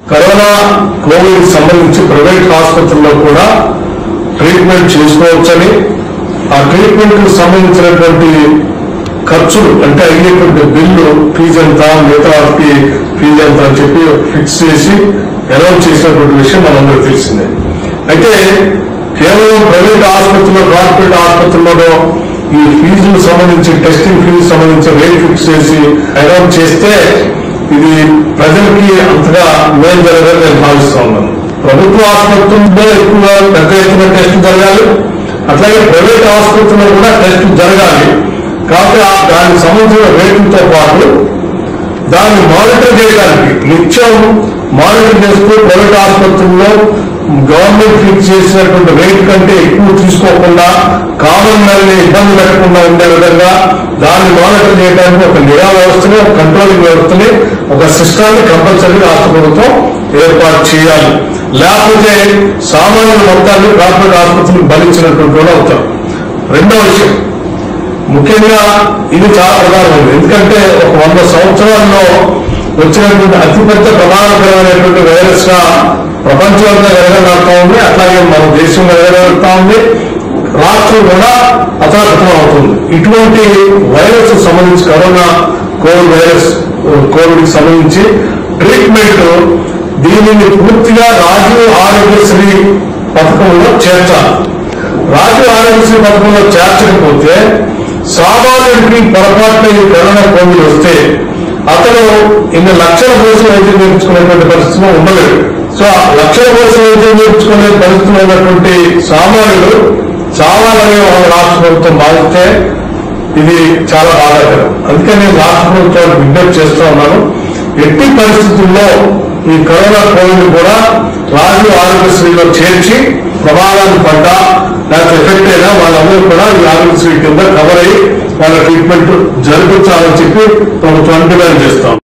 corona Covid సంబంధించి private ఆసుపత్రుల్లో కూడా ట్రీట్మెంట్ చేసుకోవచ్చని ఆ ట్రీట్మెంట్ కు సంబంధించినటువంటి ఖర్చులు అంటే అయ్యేటువంటి బిల్లు ఫీజు ఎంత మిగతా వాటికి ఫీజు ఎంత అని చెప్పి ఫిక్స్ చేసి అనౌన్స్ చేసినటువంటి విషయం మనందరికీ తెలిసిందే అయితే కేవలం ప్రైవేట్ ఆసుపత్రిలో కార్పొరేట్ ఆసుపత్రుల్లో ఈ ఫీజులకు సంబంధించి టెస్టింగ్ ఫీజు సంబంధించి రేట్ ఫిక్స్ చేసి అనౌన్స్ చేస్తే ఇది ప్రజలకి అంతగా మేలు జరగదని నేను భావిస్తా ఉన్నాను ప్రభుత్వ ఆసుపత్రుల్లో ఎక్కువగా పెద్ద ఎత్తున టెస్ట్ జరగాలి అట్లాగే ప్రైవేట్ ఆసుపత్రుల్లో కూడా టెస్ట్ జరగాలి కాబట్టి ఆ- దానికి సంబంధించిన రేటుతో పాటు దాన్ని మానిటర్ చేయడానికి నిత్యం మానిటర్ చేస్తూ ప్రైవేట్ ఆసుపత్రుల్లో గవర్నమెంట్ ఫిక్స్ చేసినటువంటి రేట్ కంటే ఎక్కువ తీసుకోకుండా కామన్ మ్యాన్ని ఇబ్బంది పెట్టకుండా ఉండే విధంగా దాన్ని మానిటర్ చేయడానికి ఒక నిఘా వ్యవస్థని ఒక కంట్రోలింగ్ వ్యవస్థని ఒక సిస్టాన్ని కంపల్సరీ రాష్ట్ర ప్రభుత్వం ఏర్పాటు చేయాలి లేకపోతే సామాన్యుల మొత్తాన్ని కార్పొరేట్ ఆసుపత్రులకు భరించినటువంటి వాళ్ళు అవుతారు రెండో విషయం ముఖ్యంగా ఇది చాలా ప్రధానమైనది ఎందుకంటే ఒక వంద సంవత్సరాల్లో వచ్చినటువంటి అతిపెద్ద ప్రమాదకరమైనటువంటి వైరస్ గా ప్రపంచంలో ఎరగలుగుతా ఉంది అట్లాగే మన దేశంలో ఎరగలుగుతా ఉంది రాష్ట్రం కూడా అతలాకుతలం అవుతుంది ఇటువంటి వైరస్ సంబంధించి కరోనా కోవిడ్ వైరస్ కోవిడ్ కి సంబంధించి ట్రీట్మెంట్ దీనిని పూర్తిగా రాజీవ్ ఆరోగ్యశ్రీ పథకంలో చేర్చాలి రాజీవ్ ఆరోగ్యశ్రీ పథకంలో చేర్చకపోతే సామాన్యుడికి పొరపాటున ఈ కరోనా కోవిడ్ వస్తే అతను ఇన్ని లక్షల కోసం వైద్యం చేయించుకునేటువంటి పరిస్థితిలో ఉండలేడు సో ఆ లక్షల కోసం వైద్యం చేయించుకునే పరిస్థితిలో ఉన్నటువంటి సామాన్యుడు చావాలని వాళ్ళ రాష్ట్ర ప్రభుత్వం భావిస్తే ఇది చాలా బాధాకరం అందుకని నేను రాష్ట్ర ప్రభుత్వానికి విజ్ఞప్తి చేస్తా ఉన్నాను ఎట్టి పరిస్థితుల్లో ఈ కరోనా కోవిడ్ కూడా రాజీవ్ ఆరోగ్యశ్రీలో చేర్చి ప్రమాదాన్ని పడ్డా లేకపోతే ఎఫెక్ట్ అయినా వాళ్ళందరూ కూడా ఈ ఆరోగ్యశ్రీ కింద కవర్ అయ్యి వాళ్ళ ట్రీట్మెంట్ జరిపించాలని చెప్పి ప్రభుత్వాన్ని డిమాండ్ చేస్తాం